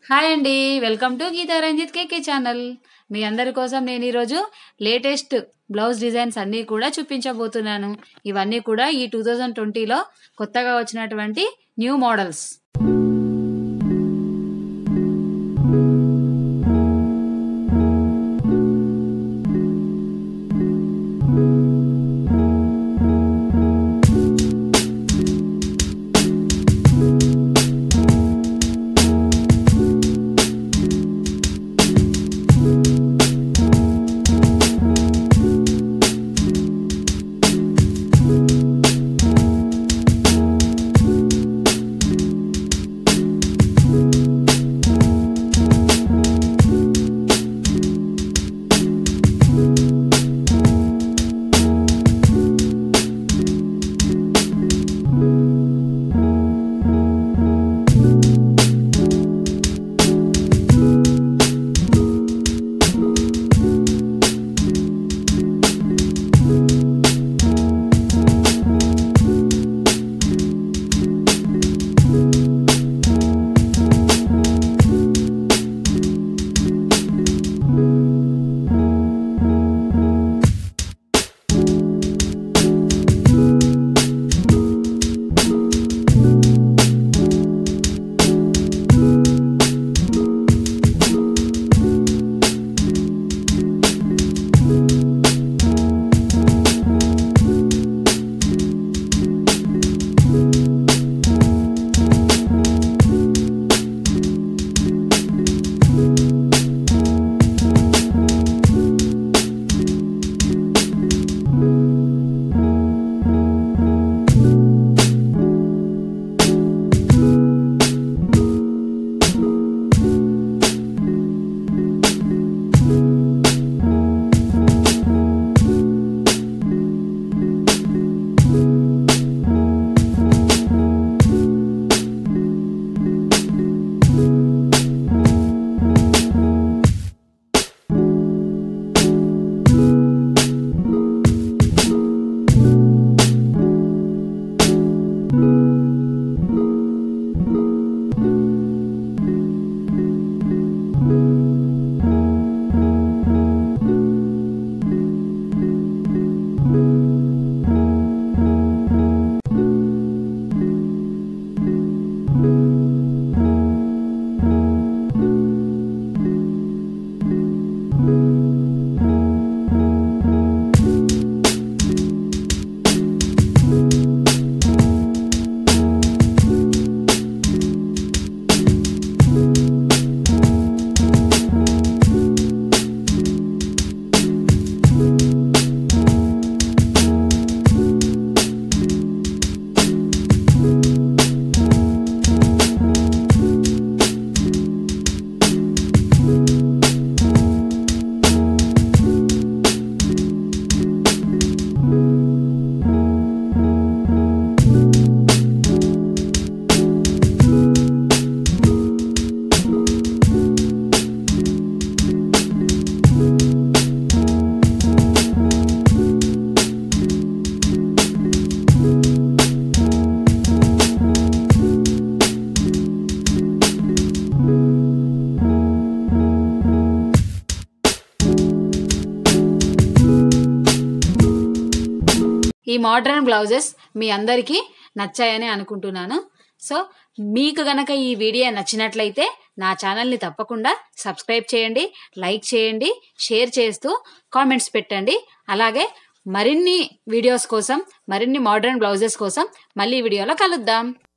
hi అండి welcome to Geetha Ranjith KK channel మీ అందరి కోసం నేను ఈరోజు లేటెస్ట్ బ్లౌజ్ డిజైన్స్ అన్నీ కూడా చూపించబోతున్నాను ఇవన్నీ కూడా ఈ టూ థౌజండ్ ట్వంటీలో కొత్తగా వచ్చినటువంటి న్యూ మోడల్స్ ఈ మోడ్రన్ బ్లౌజెస్ మీ అందరికీ నచ్చాయని అనుకుంటున్నాను సో మీకు గనక ఈ వీడియో నచ్చినట్లయితే నా ఛానల్ని తప్పకుండా సబ్స్క్రైబ్ చేయండి లైక్ చేయండి షేర్ చేస్తూ కామెంట్స్ పెట్టండి అలాగే మరిన్ని వీడియోస్ కోసం మరిన్ని మోడ్రన్ బ్లౌజెస్ కోసం మళ్ళీ వీడియోలో కలుద్దాం